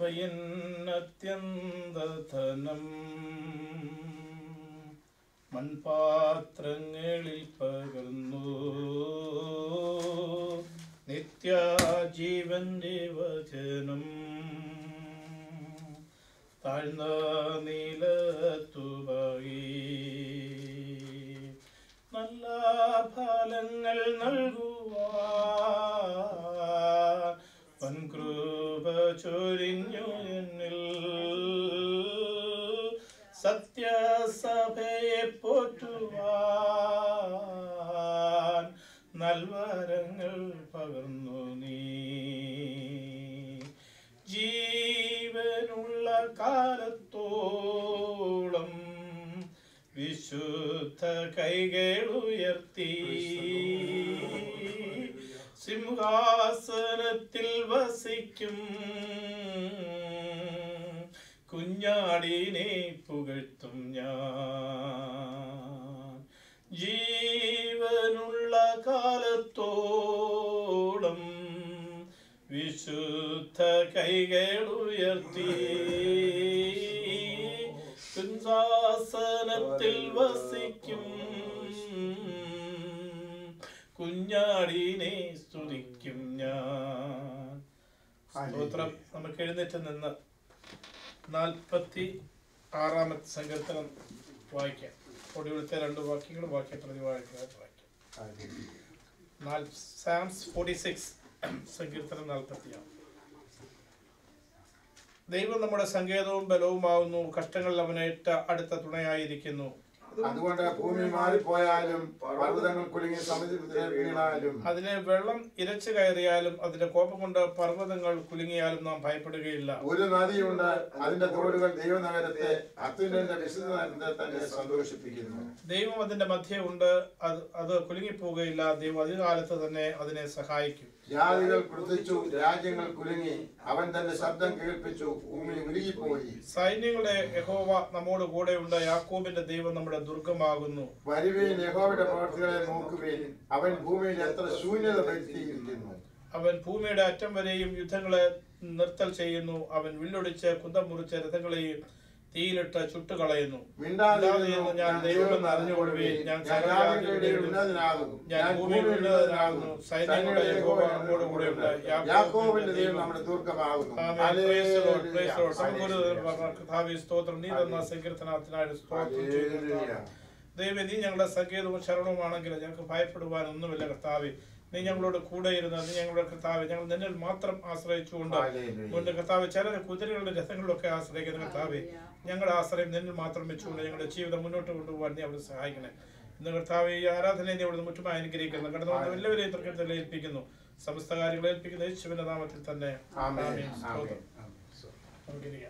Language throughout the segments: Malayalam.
കൃപയെന്നത്യന്തധനം മൺപാത്രങ്ങളിൽ പകർന്നു നിത്യജീവന്റെ വചനം താഴ്ന്ന നീലത്തുവകി നല്ല ഫലങ്ങൾ നൽകുവാൻ വൻകൃപ ചൊരിഞ്ഞു എന്നിൽ സത്യസഭയെ പോറ്റുവാൻ നൽവരങ്ങൾ പകർന്നു നീ ജീവനുള്ള കാലത്തോളം വിശുദ്ധ കൈകളുയർത്തി സിംഹാസനത്തിൽ വസിക്കും കുഞ്ഞാടിനെ പുകഴ്ത്തും ഞാൻ ജീവനുള്ള കാലത്തോളം വിശുദ്ധ കൈകളുയർത്തി സിംഹാസനത്തിൽ വസിക്കും കുഞ്ഞാടിനെ സ്തുതിക്കും ഞാൻ സ്തോത്രം നമുക്ക് എഴുന്നേറ്റ് നിന്ന് നാൽപ്പത്തി ആറാമത്തെ സങ്കീർത്തനം വായിക്കാം ഒടുവിലത്തെ രണ്ട് വാക്യങ്ങൾ വാക്യ പ്രതി വായിക്കാം വായിക്കാം സാംസ് ഫോർട്ടി സിക്സ് സങ്കീർത്തനം നാൽപ്പത്തിയാണ് ദൈവം നമ്മുടെ സങ്കേതവും ബലവുമാവുന്നു കഷ്ടങ്ങളിൽ അവനേറ്റ അടുത്ത തുണയായിരിക്കുന്നു അതുകൊണ്ട് ഭൂമി മാറിപ്പോയാലും പർവ്വതങ്ങൾ കുലുങ്ങി സമുദ്രത്തിൽ വീണാലും അതിനെ വെള്ളം ഇരച്ചു കയറിയാലും അതിന്റെ കോപം കൊണ്ട് പർവ്വതങ്ങൾ കുലുങ്ങിയാലും നാം ഭയപ്പെടുകയില്ല ഒരു നദിയുണ്ട് അതിന്റെ തോടുകൾ ദൈവനഗരത്തെ അത്യുന്നന്റെ വിശുദ്ധ നഗരത്തെ തന്നെ സന്തോഷിപ്പിക്കുന്നു ദൈവം അതിന്റെ മധ്യേ ഉണ്ട് അത് അത് കുലുങ്ങിപ്പോവുകയില്ല ദൈവം അധികാലത്ത് തന്നെ അതിനെ സഹായിക്കും ജാതികൾ ക്രുദ്ധിച്ചു രാജ്യങ്ങൾ കുലുങ്ങി അവൻ തന്റെ ശബ്ദം കേൾപ്പിച്ചു ഭൂമി ഉരുകിപ്പോയി സൈന്യങ്ങളുടെ യഹോവ നമ്മോട് കൂടെയുണ്ട് യാക്കോബിന്റെ ദൈവം നമ്മുടെ ദുർഗമാകുന്നു വരുവീൻ യഹോവയുടെ പ്രവർത്തികളെ നോക്കുവീൻ അവൻ ഭൂമിയിൽ എത്ര ശൂന്യത വരുത്തിയിരിക്കുന്നു അവൻ ഭൂമിയുടെ അറ്റം വരെയും യുദ്ധങ്ങളെ നിർത്തൽ ചെയ്യുന്നു അവൻ വില്ലൊടിച്ച് കുന്തം മുറിച്ച് രഥങ്ങളെയും തീയിലിട്ട് ചുട്ടുകളയുന്നു മിണ്ടാതിരുന്നു ഞാൻ ദൈവമെന്ന് അറിഞ്ഞുകൊള്ളുവീൻ ഞാൻ ജനജാതികളുടെ ഉന്നതനാകും ഞാൻ ഭൂമിയിൽ ഉന്നതനാകുന്നു സൈന്യങ്ങളുടെ യഹോവ നമ്മോട് കൂടെയുണ്ട് യാക്കോബിന്റെ ദൈവം നമ്മുടെ ദുർഗമാകുന്നു ആമേൻ. Praise the Lord. Praise the Lord. ഹല്ലേലൂയ. നമുക്കൊരു പറഞ്ഞ കർത്താവേ, സ്തോത്രം നീ തന്ന സങ്കീർത്തനത്തിനായിട്ട് സ്തോത്രം ചെയ്യുന്നു ഹല്ലേലൂയ. ദൈവം നീ ഞങ്ങളുടെ സങ്കേതവും ശരണവുമാണെങ്കിൽ ഞങ്ങൾക്ക് ഭയപ്പെടുവാൻ ഒന്നുമില്ല കർത്താവെ നീ ഞങ്ങളോട് കൂടെ ഇരുന്ന് നീ ഞങ്ങളുടെ കർത്താവ് ഞങ്ങൾ നിന്നിൽ മാത്രം ആശ്രയിച്ചുകൊണ്ട് ഹല്ലേലൂയ. മുണ്ട് കർത്താവ് ചിലർ കുതിരകളുടെ രഥങ്ങളിലൊക്കെ ആശ്രയിക്കുന്ന കർത്താവെ ഞങ്ങളുടെ ആശ്രയം നിന്നിൽ മാത്രം വെച്ചുകൊണ്ട് ഞങ്ങളുടെ ജീവിതം മുന്നോട്ട് കൊണ്ടുപോകാൻ നീ അവിടെ സഹായിക്കണേ ഇന്ന് കർത്താവ് ഈ ആരാധനയെ നീ അവിടെ മുറ്റുമായി അനുഗ്രഹിക്കുന്നു കടന്നു വന്ന എല്ലാവരെയും തൃക്കത്തിൽ ഏൽപ്പിക്കുന്നു സമസ്ത കാര്യങ്ങളെ ഏൽപ്പിക്കുന്ന യേശുവിന്റെ നാമത്തിൽ തന്നെ ആമേൻ. ആമേൻ. സ്തോത്രം. ആമേൻ. നമുക്കിരിക്കാം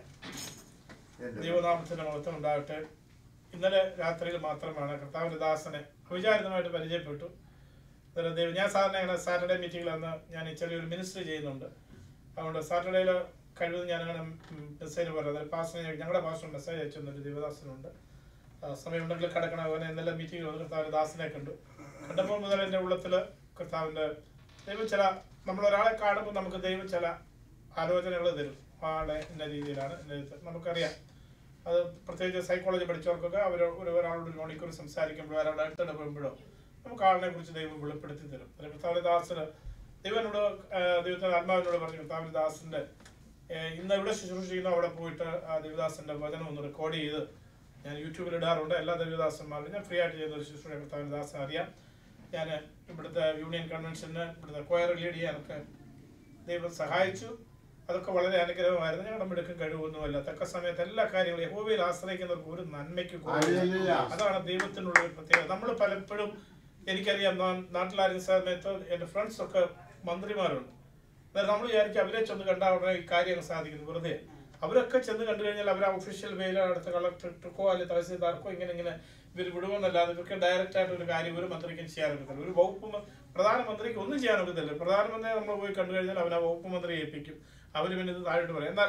എന്റെ ദൈവനാമത്തിന് മഹത്വം ഉണ്ടാകട്ടെ ഇന്നലെ രാത്രിയിൽ മാത്രമാണ് കർത്താവിന്റെ ദാസനെ അവിചാരിതമായിട്ട് പരിചയപ്പെട്ടു അന്നേരം ദൈവം ഞാൻ സാധാരണ അങ്ങനെ സാറ്റർഡേ മീറ്റിംഗിൽ അന്ന് ഞാൻ ഈ ചെറിയൊരു മിനിസ്റ്റർ ചെയ്യുന്നുണ്ട് അതുകൊണ്ട് സാറ്റർഡേയിൽ കഴിവതും ഞാൻ അങ്ങനെ മെസ്സേജ് പറയുന്നത് പാസ്റ്റർ ഞങ്ങളുടെ പാസ്റ്റർ മെസ്സേജ് അയച്ചു തന്നൊരു ദൈവദാസനുണ്ട് ആ, സമയമുണ്ടെങ്കിൽ കിടക്കണം അവനെ ഇന്നലെ മീറ്റിംഗിൽ വന്ന് കർത്താവിന്റെ ദാസനെ കണ്ടു കണ്ടപ്പോൾ മുതൽ എൻ്റെ ഉള്ളത്തിൽ കർത്താവിൻ്റെ ദൈവം ചില നമ്മളൊരാളെ കാണുമ്പോൾ നമുക്ക് ദൈവം ചില ആലോചനകൾ തരും ആളെ ഇന്ന രീതിയിലാണ് ഇന്ന രീതി- നമുക്കറിയാം അത് പ്രത്യേകിച്ച് സൈക്കോളജി പഠിച്ചവർക്കൊക്കെ അവർ ഒരു ഒരാളോട് ഒരു മണിക്കൂർ സംസാരിക്കുമ്പോഴോ ഒരാളുടെ അടുത്തിടപെടുമ്പോഴോ നമുക്ക് ആളിനെ കുറിച്ച് ദൈവം വെളിപ്പെടുത്തി തരും അതിന് കർത്താവിന്റെ ദാസന് ദൈവനോട് ആ, ദൈവത്തിന്റെ ആത്മാവിനോട് പറഞ്ഞു കർത്താവിന്റെ ദാസന്റെ ഏ, ഇന്ന് എവിടെ ശുശ്രൂഷിക്കുന്നോ അവിടെ പോയിട്ട് ആ ദേവദാസന്റെ വചനം ഒന്ന് റെക്കോർഡ് ചെയ്ത് ഞാൻ യൂട്യൂബിൽ ഇടാറുണ്ട് എല്ലാ ദേവദാസന്മാരും ഞാൻ ഫ്രീ ആയിട്ട് ചെയ്യുന്ന ഒരു ശുശ്രൂഷ കർത്താവിന്റെ ദാസൻ അറിയാം ഞാൻ ഇവിടുത്തെ യൂണിയൻ കൺവെൻഷന് ഇവിടുത്തെ കൊയർ ലീഡ് ചെയ്യാനൊക്കെ ദൈവം സഹായിച്ചു അതൊക്കെ വളരെ അനുഗ്രഹമായിരുന്നു ഞങ്ങളുടെ മിടുക്കും കഴിവൊന്നുമല്ല തക്ക സമയത്ത് എല്ലാ കാര്യങ്ങളും യഹോവയിൽ ആശ്രയിക്കുന്നവർക്ക് ഒരു നന്മയ്ക്ക് കുറവില്ല. ഹല്ലേലൂയ. അതാണ് ദൈവത്തിനുള്ള ഒരു പ്രത്യേകത നമ്മൾ പലപ്പോഴും എനിക്കറിയാം ഞാൻ നാട്ടിലായിരുന്ന സമയത്ത് എൻ്റെ ഫ്രണ്ട്സ് ഒക്കെ മന്ത്രിമാരുണ്ട് അന്നേരം നമ്മൾ വിചാരിക്കും അവരെ ചെന്ന് കണ്ടാൽ ഉടനെ ഈ കാര്യം സാധിക്കുന്നു വെറുതെ അവരൊക്കെ ചെന്ന് കണ്ടു കഴിഞ്ഞാൽ അവർ ഒഫീഷ്യൽ വേല അടുത്ത കളക്ടർക്കോ അല്ലെങ്കിൽ തഹസീൽദാർക്കോ ഇങ്ങനെ ഇങ്ങനെ ഇവർ വിടുമെന്നല്ലാതെ ഇവർക്ക് ഡയറക്റ്റ് ആയിട്ട് ഒരു കാര്യം ഒരു മന്ത്രിക്കും ചെയ്യാൻ പറ്റത്തില്ല ഒരു വകുപ്പ് മ- പ്രധാനമന്ത്രിക്ക് ഒന്നും ചെയ്യാൻ പറ്റത്തില്ല പ്രധാനമന്ത്രിയെ നമ്മൾ പോയി കണ്ടു കഴിഞ്ഞാൽ അവൻ ആ വകുപ്പ് മന്ത്രിയെ ഏൽപ്പിക്കും അവർ പിന്നെ ഇത് താഴോട്ട് പറയും എന്നാൽ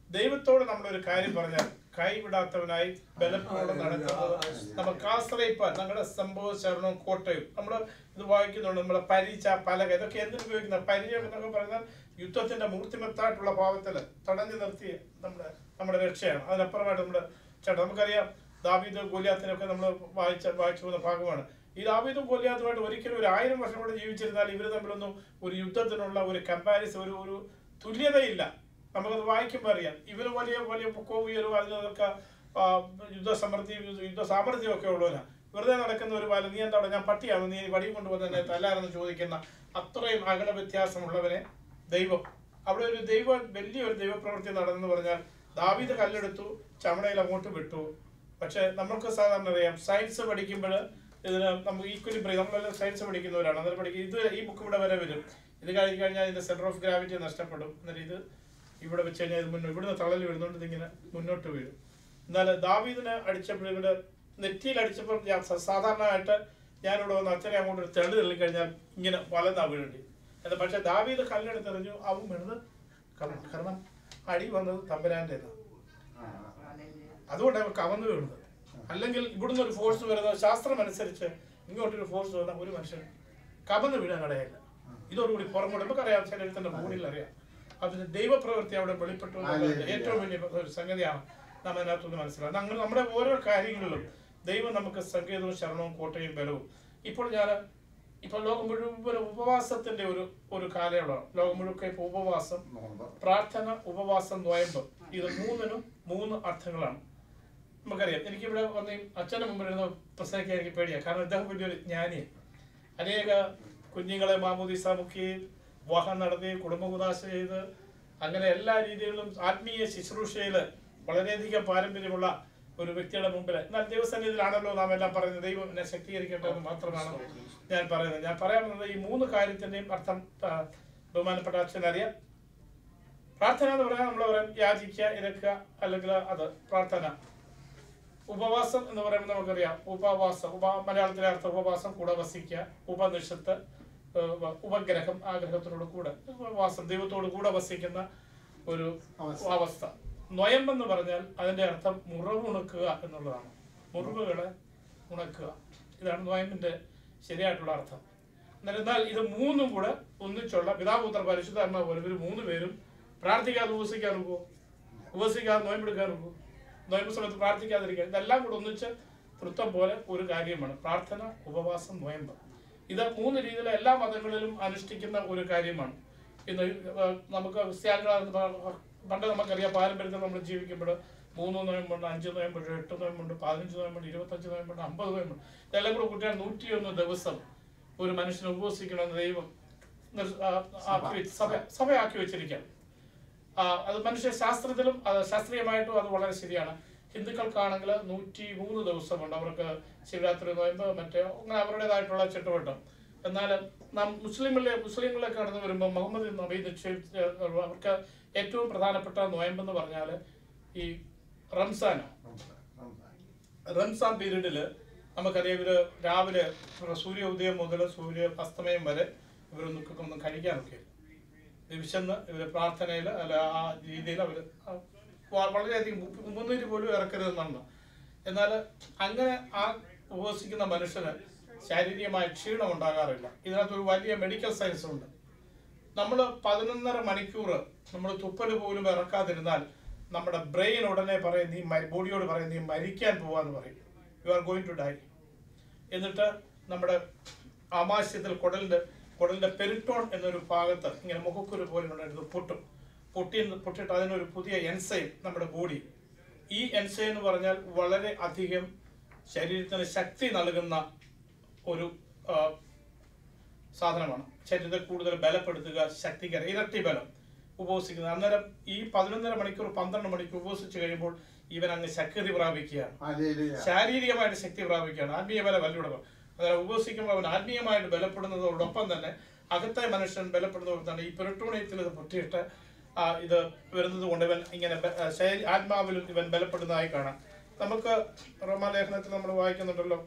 ദൈവത്തോട് നമ്മളൊരു കാര്യം പറഞ്ഞാൽ കൈവിടാത്തവനായി ബലത്തോടെ നടക്കുന്നത് നമുക്ക് ആശ്രയിപ്പാൻ നമ്മുടെ സംഭവ ശരണവും കോട്ടയും നമ്മൾ ഇത് വായിക്കുന്നുണ്ട് നമ്മളെ പരിച പലക ഇതൊക്കെ എന്തിനു ഉപയോഗിക്കുന്ന പരിചയം എന്നൊക്കെ പറഞ്ഞാൽ യുദ്ധത്തിന്റെ മൂർത്തിമത്തായിട്ടുള്ള ഭാവത്തിൽ തടഞ്ഞു നിർത്തിയ നമ്മുടെ നമ്മുടെ രക്ഷയാണ് അതിനപ്പുറമായിട്ട് നമ്മുടെ ചേട്ടാ നമുക്കറിയാം ദാവീദ് ഗോലിയാത്തിനൊക്കെ നമ്മൾ വായിച്ച വായിച്ചു പോകുന്ന ഭാഗമാണ് ഈ ദാവീദും ഗോലിയാത്തുമായിട്ട് ഒരിക്കലും ഒരു ആയിരം വർഷം കൂടെ ജീവിച്ചിരുന്നാൽ ഇവർ തമ്മിലൊന്നും ഒരു യുദ്ധത്തിനുള്ള ഒരു കമ്പാരിസൺ ഒരു ഒരു തുല്യതയില്ല നമുക്കത് വായിക്കുമ്പോൾ അറിയാം ഇവര് വലിയ വലിയ പൊക്കവും ഉയരവും അതിനൊക്കെ ആ, യുദ്ധസമൃദ്ധിയും യുദ്ധ- യുദ്ധ സാമർഥ്യം ഒക്കെ ഉള്ളവനാ വെറുതെ നടക്കുന്ന ഒരു ബാലൻ നീ എന്താ ഞാൻ പട്ടിയാണ് നീ വടിയും കൊണ്ടുവന്ന് എന്നെ തല്ലാരെന്ന് ചോദിക്കുന്ന അത്രയും അകല വ്യത്യാസമുള്ളവനെ ദൈവം അവിടെ ഒരു ദൈവ വലിയൊരു ദൈവപ്രവൃത്തി നടന്നെന്ന് പറഞ്ഞാൽ ദാവീദ് കല്ലെടുത്തു ചമടയിൽ അങ്ങോട്ട് വിട്ടു പക്ഷെ നമുക്ക് സാധാരണ അറിയാം സയൻസ് പഠിക്കുമ്പോൾ ഇതിന് നമുക്ക് ഈക്വലി പറയും നമ്മളെല്ലാം സയൻസ് പഠിക്കുന്നവരാണ് അന്നേരം പഠിക്കും ഇത് ഈ ബുക്ക് ഇവിടെ വരെ വരും ഇത് കഴിഞ്ഞ് കഴിഞ്ഞാൽ ഇതിന്റെ സെന്റർ ഓഫ് ഗ്രാവിറ്റി നഷ്ടപ്പെടും എന്നിട്ട് ഇത് ഇവിടെ വെച്ച് കഴിഞ്ഞാൽ ഇത് മുന്നോട്ട് ഇവിടുന്ന് തള്ളൽ വീഴുന്നുണ്ട് ഇതിങ്ങനെ മുന്നോട്ട് വീഴും എന്നാൽ ദാവീദിനെ അടിച്ചപ്പോൾ ഇവിടെ നെറ്റിയിൽ അടിച്ചപ്പോൾ ഞാൻ സ- സാധാരണയായിട്ട് ഞാനിവിടെ വന്ന് അച്ഛനെ അങ്ങോട്ട് ഒരു തെളി തള്ളി കഴിഞ്ഞാൽ ഇങ്ങനെ വലതാ വീഴേണ്ടി എന്നാൽ പക്ഷെ ദാവീദ് കല്ലെടുത്തെറിഞ്ഞു അവൻ വീണത് കാരണം കാരണം അടി വന്നത് തമ്പരാൻ്റെതാണ് അതുകൊണ്ട് അവൻ കവന്ന് വീണത് അല്ലെങ്കിൽ ഇവിടുന്ന് ഒരു ഫോഴ്സ് വരുന്നത് ശാസ്ത്രം അനുസരിച്ച് ഇങ്ങോട്ടൊരു ഫോഴ്സ് വന്ന ഒരു മനുഷ്യൻ കവന്ന് വീഴാൻ ഇടയില്ല ഇതോടുകൂടി പുറമോട്ട് നമുക്കറിയാം ശരീരത്തിന്റെ മൂടിൽ അറിയാം അതിന് ദൈവപ്രവൃത്തി അവിടെ വെളിപ്പെട്ടു എന്നുള്ളത് ഏറ്റവും വലിയ ഒരു സംഗതിയാണ് നാം അതിനകത്തുനിന്ന് മനസ്സിലാക്കുന്നത് അങ്ങനെ നമ്മുടെ ഓരോ കാര്യങ്ങളിലും ദൈവം നമുക്ക് സങ്കേതവും ശരണവും കോട്ടയും ബലവും ഇപ്പോൾ ഞാൻ ഇപ്പൊ ലോകം മുഴുവൻ ഉപവാസത്തിന്റെ ഒരു ഒരു കാലയളവാണ് ലോകം മുഴുവൻ ഇപ്പൊ ഉപവാസം നോമ്പ് പ്രാർത്ഥന ഉപവാസം നോയമ്പ് ഇത് മൂന്നിനും മൂന്ന് അർത്ഥങ്ങളാണ് നമുക്കറിയാം എനിക്കിവിടെ വന്ന് ഈ അച്ഛന്റെ മുമ്പിൽ ഇരുന്ന് പ്രസംഗിക്കാൻ എനിക്ക് പേടിയാണ് കാരണം ഇദ്ദേഹം വലിയൊരു ജ്ഞാനിയാണ് അനേക കുഞ്ഞുങ്ങളെ മാമോദീസ മുക്കി വിവാഹം നടത്തി കുടുംബകുദാശ ചെയ്ത് അങ്ങനെ എല്ലാ രീതിയിലും ആത്മീയ ശുശ്രൂഷയിൽ വളരെയധികം പാരമ്പര്യമുള്ള ഒരു വ്യക്തിയുടെ മുമ്പിൽ എന്നാൽ ദൈവസന്നിധിയിലാണല്ലോ നാം എല്ലാം പറയുന്നത് ദൈവം എന്നെ ശക്തീകരിക്കട്ടെ എന്ന് മാത്രമാണ് ഞാൻ പറയുന്നത് ഞാൻ പറയാൻ വന്നത് ഈ മൂന്ന് കാര്യത്തിന്റെയും അർത്ഥം ആ, ബഹുമാനപ്പെട്ട അച്ഛനറിയാം പ്രാർത്ഥന എന്ന് പറഞ്ഞാൽ നമ്മൾ പറയാം യാചിക്കുക ഇരക്കുക അല്ലെങ്കിൽ അത് പ്രാർത്ഥന ഉപവാസം എന്ന് പറയുമ്പോൾ നമുക്കറിയാം ഉപവാസം ഉപ മലയാളത്തിലെ അർത്ഥം ഉപവാസം കൂടെ വസിക്കുക ഉപനിഷത്ത് ഏഹ്, ഉപ- ഉപഗ്രഹം ആഗ്രഹത്തിനോട് കൂടെ ഉപവാസം ദൈവത്തോട് കൂടെ വസിക്കുന്ന ഒരു അവസ്ഥ. അവസ്ഥ നൊയമ്പെന്ന് പറഞ്ഞാൽ അതിന്റെ അർത്ഥം മുറിവുണക്കുക എന്നുള്ളതാണ് മുറിവുകളെ ഉണക്കുക ഇതാണ് നൊയമ്പിന്റെ ശരിയായിട്ടുള്ള അർത്ഥം എന്നാൽ എന്നാൽ ഇത് മൂന്നും കൂടെ ഒന്നിച്ചുള്ള പിതാപുത്ര പരിശുദ്ധാത്മാവ് പോലെ ഇവർ മൂന്ന് പേരും പ്രാർത്ഥിക്കാതെ ഉപസിക്കാൻ നോക്കുമോ ഉപസിക്കാതെ നോയമ്പെടുക്കാൻ നോക്കൂ നോയമ്പ് സമയത്ത് പ്രാർത്ഥിക്കാതിരിക്കുക ഇതെല്ലാം കൂടെ ഒന്നിച്ച് തൃത്വം പോലെ ഒരു കാര്യമാണ് പ്രാർത്ഥന ഉപവാസം നോയമ്പ് ഇത് മൂന്ന് രീതിയിൽ എല്ലാ മതങ്ങളിലും അനുഷ്ഠിക്കുന്ന ഒരു കാര്യമാണ് ഇന്ന് ഏഹ് നമുക്ക് ക്രിസ്ത്യാനികളാണെന്ന് പ- പണ്ട് നമുക്കറിയാം പാരമ്പര്യത്തിൽ നമ്മൾ ജീവിക്കുമ്പോൾ മൂന്ന് നോയമ്പുണ്ട് അഞ്ച് നോയമ്പുണ്ട് എട്ട് നോയമ്പുണ്ട് പതിനഞ്ച് നോയമ്പുണ്ട് ഇരുപത്തഞ്ച് നോയമ്പുണ്ട് അമ്പത് നോയമ്പുണ്ട് ഇതെല്ലാം കൂടെ കൂട്ടിയാൽ നൂറ്റിയൊന്ന് ദിവസം ഒരു മനുഷ്യനെ ഉപവസിക്കണമെന്ന് ദൈവം നിർ- ആ, ആക്കി വെച്ച് സഭ സഭയാക്കി വെച്ചിരിക്കുകയാണ് ആ, അത് മനുഷ്യ ശാസ്ത്രത്തിലും അത് ശാസ്ത്രീയമായിട്ടും അത് വളരെ ശരിയാണ് ഹിന്ദുക്കൾക്കാണെങ്കിൽ നൂറ്റി മൂന്ന് ദിവസമുണ്ട് അവർക്ക് ശിവരാത്രി നോയമ്പ് മറ്റേ അങ്ങനെ അവരുടേതായിട്ടുള്ള ചുറ്റുവട്ടം എന്നാൽ നാം മുസ്ലിമിലെ മുസ്ലിങ്ങളിലേക്ക് കടന്നു വരുമ്പോൾ മുഹമ്മദ് നബി നിശ്ചയിച്ച അവർക്ക് ഏറ്റവും പ്രധാനപ്പെട്ട നോയമ്പ് എന്ന് പറഞ്ഞാൽ ഈ റംസാനാണ് റംസാൻ പീരീഡിൽ നമുക്കറിയാം ഇവര് രാവിലെ സൂര്യ ഉദയം മുതൽ സൂര്യ അസ്തമയം വരെ ഇവരൊന്നും ഒന്നും കഴിക്കാനൊക്കെ ഇല്ല. വിശന്ന് ഇവര് പ്രാർത്ഥനയിൽ അല്ല ആ രീതിയിൽ അവർ വളരെയധികം ഉപ്പ് മുന്നൂറ് പോലും ഇറക്കരുതെന്നാണ് എന്നാൽ അങ്ങനെ ആ ഉപവസിക്കുന്ന മനുഷ്യന് ശാരീരികമായ ക്ഷീണം ഉണ്ടാകാറില്ല ഇതിനകത്ത് ഒരു വലിയ മെഡിക്കൽ സയൻസ് ഉണ്ട് നമ്മൾ പതിനൊന്നര മണിക്കൂർ നമ്മൾ തുപ്പൽ പോലും ഇറക്കാതിരുന്നാൽ നമ്മുടെ ബ്രെയിൻ ഉടനെ പറയും നീ ബോഡിയോട് പറയും നീ മരിക്കാൻ പോവാന്ന് പറയും you are going to die എന്നിട്ട് നമ്മുടെ ആമാശയത്തിൽ കുടലിന്റെ കുടലിന്റെ പെരിട്ടോൺ എന്നൊരു ഭാഗത്ത് ഇങ്ങനെ മുഖക്കുരു പോലെ ഉണ്ടായിരുന്നു പൊട്ടും പൊട്ടി പൊട്ടിയിട്ട് അതിനൊരു പുതിയ എൻസൈം നമ്മുടെ ബോഡി ഈ എൻസൈം എന്ന് പറഞ്ഞാൽ വളരെ അധികം ശരീരത്തിന് ശക്തി നൽകുന്ന ഒരു ആ, സാധനമാണ് ശരീരത്തെ കൂടുതൽ ബലപ്പെടുത്തുക ശക്തികര ഇരട്ടി ബലം ഉപവസിക്കുന്നത് അന്നേരം ഈ പതിനൊന്നര മണിക്കൂർ പന്ത്രണ്ട് മണിക്കൂർ ഉപവസിച്ച് കഴിയുമ്പോൾ ഇവൻ അങ്ങ് ശക്തി പ്രാപിക്കുകയാണ് ഹല്ലേലൂയ. ശാരീരികമായിട്ട് ശക്തി പ്രാപിക്കുകയാണ് ആത്മീയ ബലം വല്ലുടക്കും അതായത് ഉപവസിക്കുമ്പോൾ അവൻ ആത്മീയമായിട്ട് ബലപ്പെടുന്നതോടൊപ്പം തന്നെ അകത്തെ മനുഷ്യൻ ബലപ്പെടുന്നതോടൊപ്പം തന്നെ ഈ പെരുട്ടോണിയത്തിൽ ഇത് പൊട്ടിയിട്ട് ആ, ഇത് വരുന്നത് കൊണ്ട് ഇവൻ ഇങ്ങനെ ബ- ആ, ശരീ- ആത്മാവിലും ഇവൻ ബലപ്പെടുന്നതായി കാണാം നമുക്ക് റോമാലേഖനത്തിൽ നമ്മൾ വായിക്കുന്നുണ്ടല്ലോ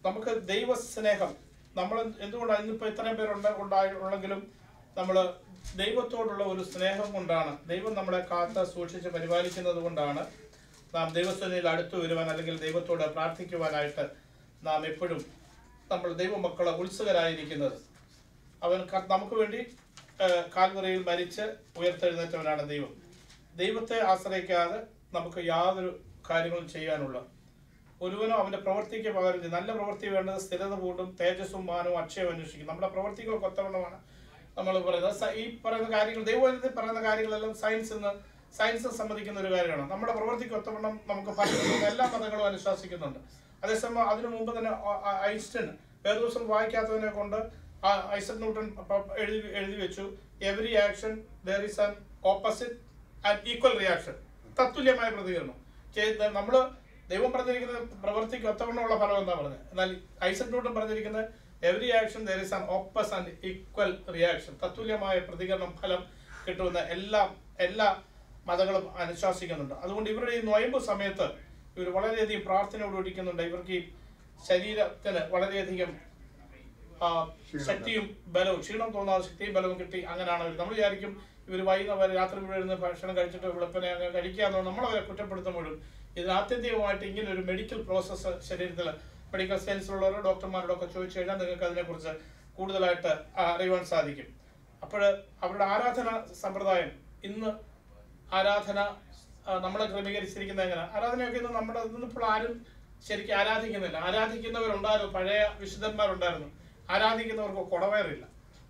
നമുക്ക് ദൈവസ്നേഹം നമ്മൾ എന്തുകൊണ്ടാണ് ഇന്നിപ്പോൾ ഇത്രയും പേരുണ്ട് ഉണ്ടായി ഉള്ളെങ്കിലും നമ്മൾ ദൈവത്തോടുള്ള ഒരു സ്നേഹം കൊണ്ടാണ് ദൈവം നമ്മളെ കാത്ത് സൂക്ഷിച്ച് പരിപാലിക്കുന്നത് കൊണ്ടാണ് നാം ദൈവസ്ഥനിൽ അടുത്തു വരുവാൻ അല്ലെങ്കിൽ ദൈവത്തോട് പ്രാർത്ഥിക്കുവാനായിട്ട് നാം എപ്പോഴും നമ്മൾ ദൈവമക്കളെ ഉത്സുകരായിരിക്കുന്നത് അവൻ ക- നമുക്ക് വേണ്ടി ആ, കാൽവറയിൽ മരിച്ച് ഉയർത്തെഴുന്നേറ്റവനാണ് ദൈവം ദൈവത്തെ ആശ്രയിക്കാതെ നമുക്ക് യാതൊരു കാര്യങ്ങളും ചെയ്യാനുള്ള ഒരുവനും അവന്റെ പ്രവൃത്തിക്ക് പകരം ചെയ്യും. നല്ല പ്രവൃത്തി വേണ്ടത് സ്ഥിരത കൂട്ടും തേജസ്സും മാനവും അക്ഷയം അന്വേഷിക്കും നമ്മുടെ പ്രവൃത്തികൾ കൊത്തവണ്ണമാണ് നമ്മൾ പറയുന്നത് സ- ഈ പറയുന്ന കാര്യങ്ങൾ ദൈവത്തിൽ പറയുന്ന കാര്യങ്ങളെല്ലാം സയൻസ് എന്ന് സയൻസ് സമ്മതിക്കുന്ന ഒരു കാര്യമാണ് നമ്മുടെ പ്രവൃത്തിക്ക് ഒത്തവണ്ണം നമുക്ക് ഫലിക്കുന്ന എല്ലാ മതങ്ങളും അനുശാസിക്കുന്നുണ്ട് അതേസമയം അതിനു മുമ്പ് തന്നെ ആ- ആ ഐൻസ്റ്റൺ വേദോസം വായിക്കാത്തതിനെ കൊണ്ട് ആ ഐസക് ന്യൂട്ടൺ പ- എഴുതി എഴുതി വെച്ചു every action there is an opposite and equal reaction തത്തുല്യമായ പ്രതികരണം ചെയ്ത നമ്മൾ ദൈവം പറഞ്ഞിരിക്കുന്നത് പ്രവൃത്തിക്ക് ഒത്തവണ്ണമുള്ള ഫലം എന്താ പറഞ്ഞത് എന്നാൽ ഐസക് ന്യൂട്ടൺ പറഞ്ഞിരിക്കുന്നത് every action there is an opposite and equal reaction തത്തുല്യമായ പ്രതികരണം ഫലം കിട്ടുന്ന എല്ലാ എല്ലാ മതങ്ങളും അനുശാസിക്കുന്നുണ്ട് അതുകൊണ്ട് ഇവരുടെ ഈ നൊയമ്പ് സമയത്ത് ഇവർ വളരെയധികം പ്രാർത്ഥനയോട് ഒഴിക്കുന്നുണ്ട് ഇവർക്ക് ഈ ശരീരത്തിന് വളരെയധികം ആ, ശക്തിയും ബലവും ക്ഷീണം തോന്നാതെ ശക്തിയും ബലവും കിട്ടി അങ്ങനെയാണ് അവർ നമ്മൾ വിചാരിക്കും ഇവർ വൈകുന്നേരം രാത്രി വീഴുന്ന ഭക്ഷണം കഴിച്ചിട്ട് വെളുപ്പിനെ അങ്ങ് കഴിക്കാന്ന് നമ്മളവരെ കുറ്റപ്പെടുത്തുമ്പോഴും ഇതിന് ആത്യന്തികമായിട്ട് ഇങ്ങനെ ഒരു മെഡിക്കൽ പ്രോസസ്സ് ശരീരത്തിൽ മെഡിക്കൽ സയൻസിലുള്ളവരോ ഡോക്ടർമാരോടോ ഒക്കെ ചോദിച്ചു കഴിഞ്ഞാൽ നിങ്ങൾക്ക് അതിനെക്കുറിച്ച് കൂടുതലായിട്ട് ആ, അറിയുവാൻ സാധിക്കും അപ്പോൾ അവരുടെ ആരാധന സമ്പ്രദായം ഇന്ന് ആരാധന ആ, നമ്മളെ ക്രമീകരിച്ചിരിക്കുന്നത് എങ്ങനെ ആരാധനയൊക്കെ ഇന്ന് നമ്മുടെ ഇന്നിപ്പോൾ ആരും ശരിക്കും ആരാധിക്കുന്നില്ല ആരാധിക്കുന്നവരുണ്ടായിരുന്നു പഴയ വിശുദ്ധന്മാരുണ്ടായിരുന്നു ആരാധിക്കുന്നവർക്ക് കുടവയറില്ല